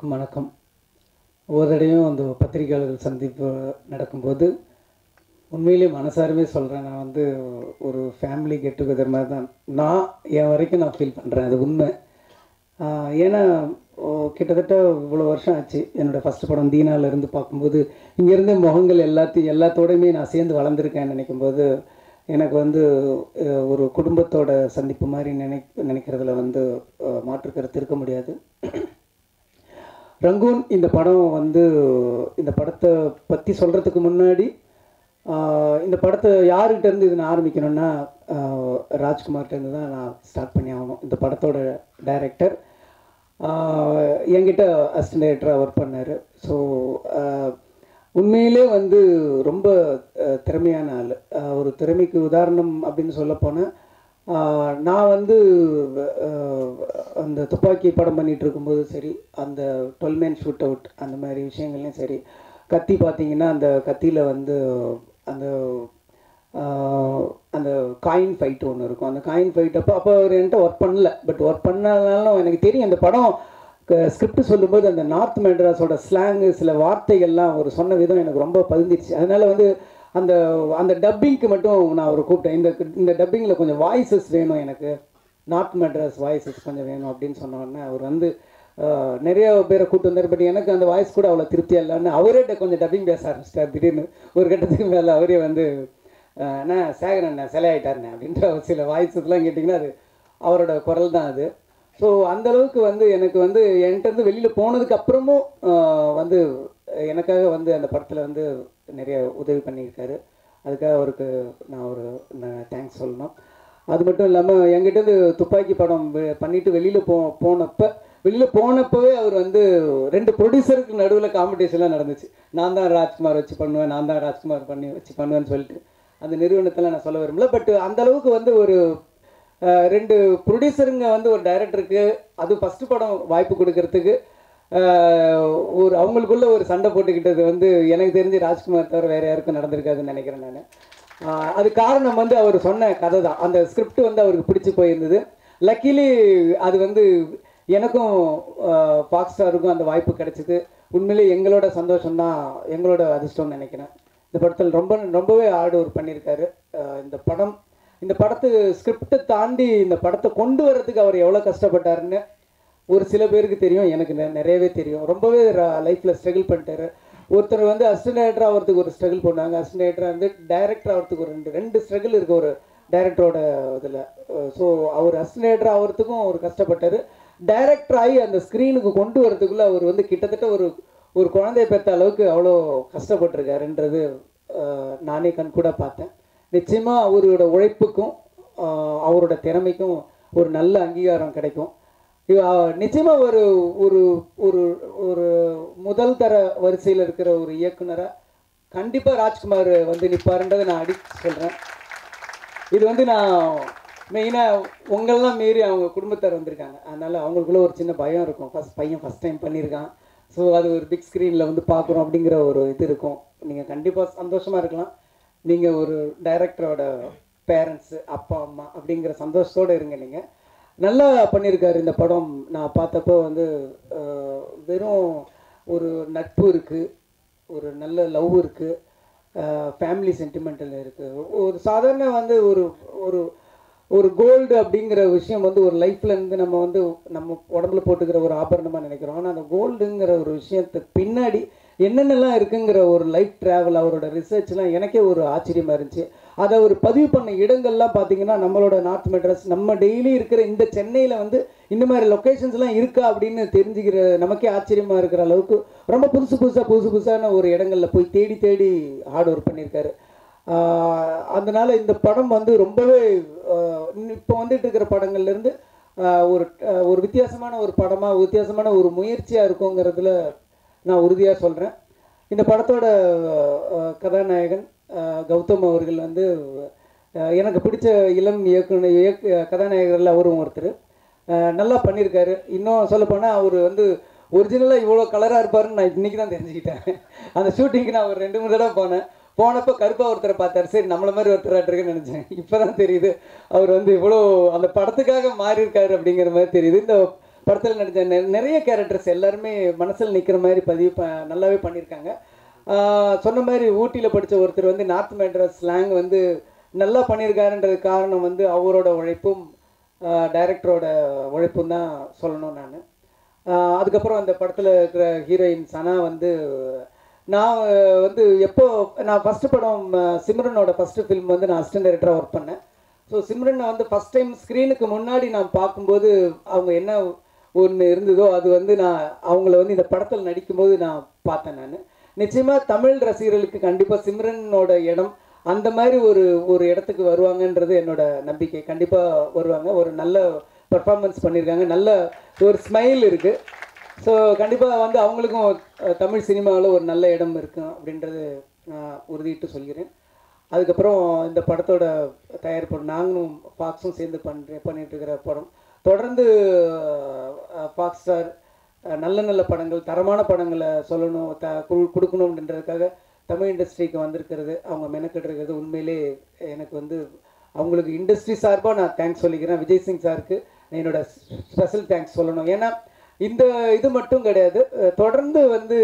எல்லோருக்கும் வணக்கம் ஒவ்வொரு தடையும் அந்த பத்திரிகையாளர்கள் சந்திப்பு நடக்கும்போது உண்மையிலேயே மனசாரமே சொல்கிறேன் நான் வந்து ஒரு ஃபேமிலி கெட் டுகெதர் மாதிரி தான் நான் என் வரைக்கும் நான் ஃபீல் பண்ணுறேன் அது உண்மை ஆஹ் ஏன்னா ஓ, கிட்டத்தட்ட இவ்வளோ வருஷம் ஆச்சு என்னோடய ஃபஸ்ட் படம் தீனால இருந்து பார்க்கும்போது இங்கேருந்து முகங்கள் எல்லாத்தையும் எல்லாத்தோடையுமே நான் சேர்ந்து வளர்ந்துருக்கேன்னு நினைக்கும்போது எனக்கு வந்து அஹ், ஒரு குடும்பத்தோட சந்திப்பு மாதிரி நினை நினைக்கிறதுல வந்து அஹ், மாற்று கருத்து இருக்க முடியாது ரங்கூன் இந்த படம் வந்து இந்த படத்தை பற்றி சொல்கிறதுக்கு முன்னாடி ஆஹ், இந்த படத்தை யாருக்கிட்ட இருந்து இது நான் ஆரம்பிக்கணும்னா ஆஹ், ராஜ்குமார்ட்ட இருந்து தான் நான் ஸ்டார்ட் பண்ணி ஆகணும் இந்த படத்தோட டைரக்டர் என்கிட்ட அசிஸ்டன்ட் டைரக்டராக ஒர்க் பண்ணார் ஸோ உண்மையிலே வந்து ரொம்ப ஆஹ், திறமையான ஆள் ஆஹ், ஒரு திறமைக்கு உதாரணம் அப்படின்னு சொல்ல போனால் நான் வந்து ஆஹ், அந்த துப்பாக்கி படம் பண்ணிட்டு இருக்கும்போது சரி அந்த டுவெல் மேன் ஷூட் அவுட் அந்த மாதிரி விஷயங்கள்லையும் சரி கத்தி பார்த்தீங்கன்னா அந்த கத்தியில் வந்து அந்த ஆஹ், அந்த காயின் ஃபைட் ஒன்று இருக்கும் அந்த காயின் ஃபைட் அப்போ அப்போ அவர் என்கிட்ட ஒர்க் பண்ணல பட் ஒர்க் பண்ணனாலும் எனக்கு தெரியும் அந்த படம் ஸ்கிரிப்ட் சொல்லும்போது அந்த நார்த் மெட்ராஸோட ஸ்லாங்கு சில வார்த்தைகள்லாம் அவர் சொன்ன விதம் எனக்கு ரொம்ப பதிஞ்சிருச்சு அதனால வந்து அந்த அந்த டப்பிங்க்கு மட்டும் நான் அவரை கூப்பிட்டேன் இந்த இந்த டப்பிங்கில் கொஞ்சம் வாய்ஸஸ் வேணும் எனக்கு நார்த் மெட்ராஸ் வாய்ஸஸ் கொஞ்சம் வேணும் அப்படின்னு சொன்ன உடனே அவர் வந்து ஆஹ், நிறைய பேரை கூட்டு வந்தார் பட் எனக்கு அந்த வாய்ஸ் கூட அவ்வளோ திருப்தியாக இல்லைன்னு அவரே கொஞ்சம் டப்பிங் பேச ஆரம்பிச்சிட்டார் திடீர்னு ஒரு கட்டத்துக்கு மேலே அவரே வந்து ஆஹ், அண்ணா சேகர் அண்ணா சிலை ஆயிட்டாருண்ணே அப்படின்ற ஒரு சில வாய்ஸஸ்லாம் கேட்டிங்கன்னா அது அவரோட குரல் தான் அது ஸோ அந்த அளவுக்கு வந்து எனக்கு வந்து என்கிட்ட இருந்து வெளியில் போனதுக்கு அப்புறமும் ஆஹ், வந்து எனக்காக வந்து அந்த படத்தில் வந்து நிறைய உதவி பண்ணியிருக்காரு அதுக்காக அவருக்கு நான் ஒரு தேங்க்ஸ் சொல்லணும் அது மட்டும் இல்லாமல் என்கிட்டேருந்து துப்பாக்கி படம் வெ- பண்ணிட்டு வெளியில் போ போனப்போ வெளியில் போனப்பவே அவர் வந்து ரெண்டு ப்ரொடியூசருக்கு நடுவில் காம்படிஷன்லாம் நடந்துச்சு நான் தான் ராஜ்குமார் வச்சு பண்ணுவேன் நான் தான் ராஜ்குமார் பண்ணி வச்சு பண்ணுவேன்னு சொல்லிட்டு அந்த நிறுவனத்தில் நான் சொல்ல விரும்பல பட் அந்த அளவுக்கு வந்து ஒரு அஹ், ரெண்டு ப்ரொடியூசருங்க வந்து ஒரு டைரக்டருக்கு அது ஃபஸ்ட்டு படம் வாய்ப்பு கொடுக்கறதுக்கு அஹ், ஒரு அவங்களுக்குள்ள ஒரு சண்டை போட்டுக்கிட்டது வந்து எனக்கு தெரிஞ்சு ராஜ்குமார் தவிர வேற யாருக்கும் நடந்திருக்காதுன்னு நினைக்கிறேன் நான் அது காரணம் வந்து அவர் சொன்ன கதை தான் அந்த ஸ்கிரிப்ட் வந்து அவருக்கு பிடிச்சி போயிருந்தது லக்கிலி அது வந்து எனக்கும் ஃபாக்ஸ் ஸ்டாருக்கும் அந்த வாய்ப்பு கிடைச்சிது உண்மையிலே எங்களோட சந்தோஷம் தான் எங்களோட அதிர்ஷ்டம்னு நினைக்கிறேன் இந்த படத்தில் ரொம்ப ரொம்பவே ஹார்ட் ஒர்க் பண்ணியிருக்காரு அஹ் இந்த படம் இந்த படத்து ஸ்கிரிப்டை தாண்டி இந்த படத்தை கொண்டு வர்றதுக்கு அவர் எவ்வளோ கஷ்டப்பட்டாருன்னு ஒரு சில பேருக்கு தெரியும் எனக்கு நெ- நிறையவே தெரியும் ரொம்பவே லைஃப்பில் ஸ்ட்ரகிள் பண்ணிட்டாரு ஒருத்தர் வந்து அசிஸ்டன்ட் டைரக்டர் ஆகிறதுக்கு ஒரு ஸ்ட்ரகிள் பண்ணாங்க அசிஸ்டன்ட் டைரக்டர் வந்து டைரக்டர் ஆகிறதுக்கு ஒரு ரெண்டு ரெண்டு ஸ்ட்ரகிள் இருக்குது ஒரு டைரக்டரோட இதில் ஸோ அவர் அசிஸ்டன்ட் டைரக்டர் ஆகிறதுக்கும் அவர் கஷ்டப்பட்டார் டைரக்டர் ஆகி அந்த ஸ்க்ரீனுக்கு கொண்டு வரதுக்குள்ளே அவர் வந்து கிட்டத்தட்ட ஒரு ஒரு குழந்தைய பெற்ற அளவுக்கு அவ்வளோ கஷ்டப்பட்டிருக்காருன்றது அஹ், நானே கண்கூட பார்த்தேன் நிச்சயமாக அவரோட உழைப்புக்கும் அஹ், அவரோட திறமைக்கும் ஒரு நல்ல அங்கீகாரம் கிடைக்கும் இது, அஹ், நிச்சயமா ஒரு ஒரு ஒரு ஒரு முதல் தர வரிசையில் இருக்கிற ஒரு இயக்குனரா கண்டிப்பா ராஜ்குமார் வந்து நிற்பாருன்றதை நான் அடி சொல்றேன் இது வந்து நான் மெயினாக உங்களெல்லாம் மீறி அவங்க குடும்பத்தார் வந்திருக்காங்க அதனால அவங்களுக்குள்ள ஒரு சின்ன பயம் இருக்கும் ஃபஸ்ட் பையன் ஃபஸ்ட் டைம் பண்ணியிருக்கான் ஸோ அது ஒரு பிக் ஸ்க்ரீனில் வந்து பார்க்குறோம் அப்படிங்கிற ஒரு இது இருக்கும் நீங்கள் கண்டிப்பாக சந்தோஷமாக இருக்கலாம் நீங்கள் ஒரு டைரக்டரோட பேரண்ட்ஸு அப்பா அம்மா அப்படிங்கிற சந்தோஷத்தோடு இருங்க நீங்கள் நல்லா பண்ணியிருக்காரு இந்த படம் நான் பார்த்தப்போ வந்து அஹ், வெறும் ஒரு நட்பு இருக்குது ஒரு நல்ல லவ் இருக்குது ஃபேமிலி சென்டிமெண்டல் இருக்குது ஒரு சாதாரண வந்து ஒரு ஒரு ஒரு கோல்டு அப்படிங்கிற விஷயம் வந்து ஒரு லைஃப்ல இருந்து நம்ம வந்து நம்ம உடம்புல போட்டுக்கிற ஒரு ஆபரணமாக நினைக்கிறோம் ஆனால் அந்த கோல்டுங்கிற ஒரு விஷயத்துக்கு பின்னாடி என்னென்னலாம் இருக்குங்கிற ஒரு லைஃப் ட்ராவல் அவரோட ரிசர்ச்லாம் எனக்கே ஒரு ஆச்சரியமாக இருந்துச்சு அதை அவர் பதிவு பண்ண இடங்கள்லாம் பார்த்தீங்கன்னா நம்மளோட நார்த் மெட்ராஸ் நம்ம டெய்லி இருக்கிற இந்த சென்னையில் வந்து இந்த மாதிரி லொக்கேஷன்ஸ்லாம் இருக்கா அப்படின்னு தெரிஞ்சுக்கிற நமக்கே ஆச்சரியமாக இருக்கிற அளவுக்கு ரொம்ப புதுசு புதுசாக புதுசு புதுசான ஒரு இடங்கள்ல போய் தேடி தேடி ஹார்ட் ஒர்க் பண்ணியிருக்காரு ஆஹ் அதனால இந்த படம் வந்து ரொம்பவே இப்போ வந்துட்டு இருக்கிற படங்கள்லேருந்து ஒரு ஆஹ் ஒரு வித்தியாசமான ஒரு படமாக வித்தியாசமான ஒரு முயற்சியாக இருக்குங்கிறதுல நான் உறுதியாக சொல்கிறேன் இந்த படத்தோட ஆஹ் கதாநாயகன் ஆஹ் கௌதம் அவர்கள் வந்து ஆஹ் எனக்கு பிடிச்ச இளம் இயக்குனர் இயக்க கதாநாயகர்கள் அவரும் ஒருத்தர் ஆஹ் நல்லா பண்ணியிருக்காரு இன்னும் சொல்லப்போனால் அவர் வந்து ஒரிஜினலாக இவ்வளோ கலராக இருப்பாருன்னு நான் இன்னைக்கு தான் தெரிஞ்சுக்கிட்டேன் அந்த ஷூட்டிங்க்கு நான் ஒரு ரெண்டு மூணு தடவை போனேன் போனப்போ கருப்பாக ஒருத்தரை பார்த்தாரு சரி நம்மள மாதிரி ஒருத்தராக இருக்குன்னு நினச்சேன் இப்போ தான் தெரியுது அவர் வந்து இவ்வளோ அந்த படத்துக்காக மாறி இருக்காரு அப்படிங்கிற மாதிரி தெரியுது இந்த படத்தில் நடித்த நெ- நிறைய கேரக்டர்ஸ் எல்லாருமே மனசில் நிற்கிற மாதிரி பதிவு ப நல்லாவே பண்ணியிருக்காங்க ஆஹ் சொன்ன மாதிரி ஊட்டியில் படித்த ஒருத்தர் வந்து நார்த் மெட்ராஸ் ஸ்லாங் வந்து நல்லா பண்ணியிருக்காருன்றது காரணம் வந்து அவரோட உழைப்பும் டைரக்டரோட உழைப்பும் தான் சொல்லணும் நான் அதுக்கப்புறம் அந்த படத்தில் இருக்கிற ஹீரோயின் சனா வந்து நான் அஹ், வந்து எப்போ நான் ஃபஸ்ட்டு படம் அஹ், சிம்ரனோட ஃபஸ்ட்டு ஃபிலிம் வந்து நான் அசிஸ்டன்ட் டைரக்டராக ஒர்க் பண்ணேன் ஸோ சிம்ரனை வந்து ஃபஸ்ட் டைம் ஸ்க்ரீனுக்கு முன்னாடி நான் பார்க்கும்போது அவங்க என்ன ஒன்று இருந்ததோ அது வந்து நான் அவங்கள வந்து இந்த படத்தில் நடிக்கும்போது நான் பார்த்தேன் நான் நிச்சயமாக தமிழ் ரசிகர்களுக்கு கண்டிப்பாக சிம்ரனோட இடம் அந்த மாதிரி ஒரு ஒரு இடத்துக்கு வருவாங்கன்றது என்னோட நம்பிக்கை கண்டிப்பாக வருவாங்க ஒரு நல்ல பெர்ஃபார்மன்ஸ் பண்ணியிருக்காங்க நல்ல ஒரு ஸ்மைல் இருக்குது ஸோ கண்டிப்பாக வந்து அவங்களுக்கும் அஹ், தமிழ் சினிமாவில் ஒரு நல்ல இடம் இருக்கும் அப்படின்றது நான் உறுதியிட்டு சொல்கிறேன் அதுக்கப்புறம் இந்த படத்தோட தயாரிப்பு நாங்களும் ஃபாக்ஸும் சேர்ந்து பண்ணுற பண்ணிட்டு இருக்கிற படம் தொடர்ந்து ஃபாக்ஸ் ஸ்டார் நல்ல நல்ல படங்கள் தரமான படங்களை சொல்லணும் த கு- கொடுக்கணும் அப்படின்றதுக்காக தமிழ் இண்டஸ்ட்ரிக்கு வந்திருக்கிறது அவங்க மெனக்கெட்டுருக்கிறது உண்மையிலே எனக்கு வந்து அவங்களுக்கு இண்டஸ்ட்ரி சார்பாக நான் தேங்க்ஸ் சொல்லிக்கிறேன் விஜய் சிங் சாருக்கு என்னோட ஸ்பெஷல் தேங்க்ஸ் சொல்லணும் ஏன்னா இந்த இது மட்டும் கிடையாது அஹ் தொடர்ந்து வந்து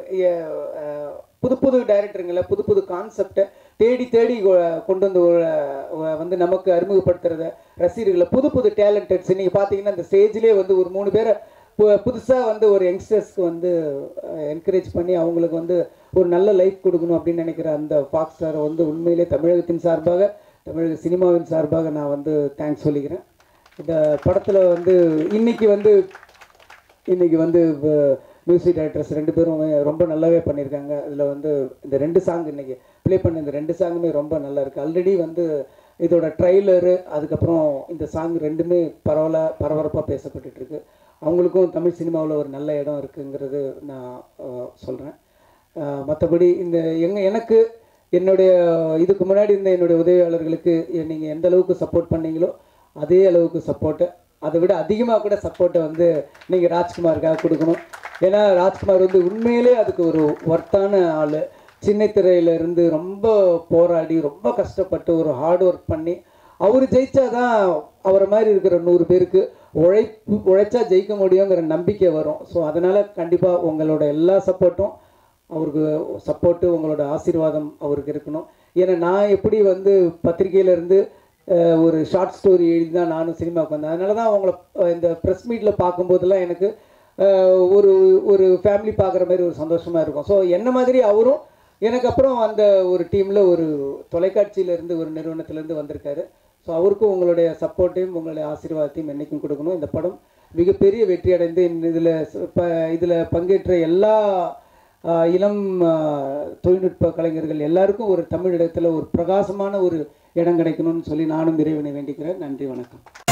எ- அஹ் புது புது டைரக்டருங்களை புது புது கான்செப்டை தேடி தேடி கொ- கொண்டு வந்து ஒரு, அஹ் வந்து நமக்கு அறிமுகப்படுத்துறத ரசிகர்களை புது புது டேலண்டட்ஸ் நீங்கள் பார்த்தீங்கன்னா இந்த ஸ்டேஜ்லேயே வந்து ஒரு மூணு பேரை புதுசாக வந்து ஒரு யங்ஸ்டர்ஸ்க்கு வந்து என்கரேஜ் பண்ணி அவங்களுக்கு வந்து ஒரு நல்ல லைஃப் கொடுக்கணும் அப்படின்னு நினைக்கிற அந்த ஃபாக்ஸ் ஸ்டாரை வந்து உண்மையிலே தமிழகத்தின் சார்பாக தமிழக சினிமாவின் சார்பாக நான் வந்து தேங்க்ஸ் சொல்லிக்கிறேன் இந்த படத்தில் வந்து இன்னைக்கு வந்து இன்னைக்கு வந்து மியூசிக் டைரக்டர்ஸ் ரெண்டு பேரும் ரொம்ப நல்லாவே பண்ணியிருக்காங்க இதில் வந்து இந்த ரெண்டு சாங் இன்னைக்கு ப்ளே பண்ண இந்த ரெண்டு சாங்குமே ரொம்ப நல்லா இருக்குது ஆல்ரெடி வந்து இதோட ட்ரைலரு அதுக்கப்புறம் இந்த சாங் ரெண்டுமே பரவல பரபரப்பாக பேசப்பட்டுட்டு இருக்கு அவங்களுக்கும் தமிழ் சினிமாவில் ஒரு நல்ல இடம் இருக்குங்கிறது நான் சொல்கிறேன் மற்றபடி இந்த எங்க எனக்கு என்னுடைய இதுக்கு முன்னாடி இருந்த என்னுடைய உதவியாளர்களுக்கு நீங்கள் எந்த அளவுக்கு சப்போர்ட் பண்ணீங்களோ அதே அளவுக்கு சப்போர்ட்டை அதை விட அதிகமாக கூட சப்போர்ட்டை வந்து நீங்கள் ராஜ்குமாருக்காக கொடுக்கணும் ஏன்னா ராஜ்குமார் வந்து உண்மையிலே அதுக்கு ஒரு ஒர்த்தான ஆள் சின்ன திரையில இருந்து ரொம்ப போராடி ரொம்ப கஷ்டப்பட்டு ஒரு ஹார்ட் ஒர்க் பண்ணி அவர் ஜெயிச்சாதான் அவரை மாதிரி இருக்கிற நூறு பேருக்கு உழைப்பு உழைச்சா ஜெயிக்க முடியுங்கிற நம்பிக்கை வரும் ஸோ அதனால் கண்டிப்பாக உங்களோட எல்லா சப்போர்ட்டும் அவருக்கு சப்போர்ட்டு உங்களோட ஆசீர்வாதம் அவருக்கு இருக்கணும் ஏன்னா நான் எப்படி வந்து பத்திரிக்கையில இருந்து அஹ், ஒரு ஷார்ட் ஸ்டோரி எழுதி தான் நானும் சினிமாவுக்கு வந்தேன் அதனால தான் அவங்கள அஹ், இந்த ப்ரெஸ் மீட்டில் பார்க்கும்போதெல்லாம் எனக்கு அஹ், ஒரு ஒரு ஃபேமிலி பார்க்குற மாதிரி ஒரு சந்தோஷமாக இருக்கும் ஸோ என்ன மாதிரி அவரும் எனக்கு அப்புறம் அந்த ஒரு டீமில் ஒரு தொலைக்காட்சியிலேருந்து ஒரு நிறுவனத்திலேருந்து வந்திருக்காரு ஸோ அவருக்கும் உங்களுடைய சப்போர்ட்டையும் உங்களுடைய ஆசீர்வாதத்தையும் என்றைக்கும் கொடுக்கணும் இந்த படம் மிகப்பெரிய வெற்றி அடைந்து இதில் இப்போ இதில் பங்கேற்ற எல்லா ஆஹ், இளம் ஆஹ், தொழில்நுட்ப கலைஞர்கள் எல்லாருக்கும் ஒரு தமிழ் இடத்துல ஒரு பிரகாசமான ஒரு இடம் கிடைக்கணும்னு சொல்லி நானும் இறைவனை வேண்டிக்கிறேன் நன்றி வணக்கம்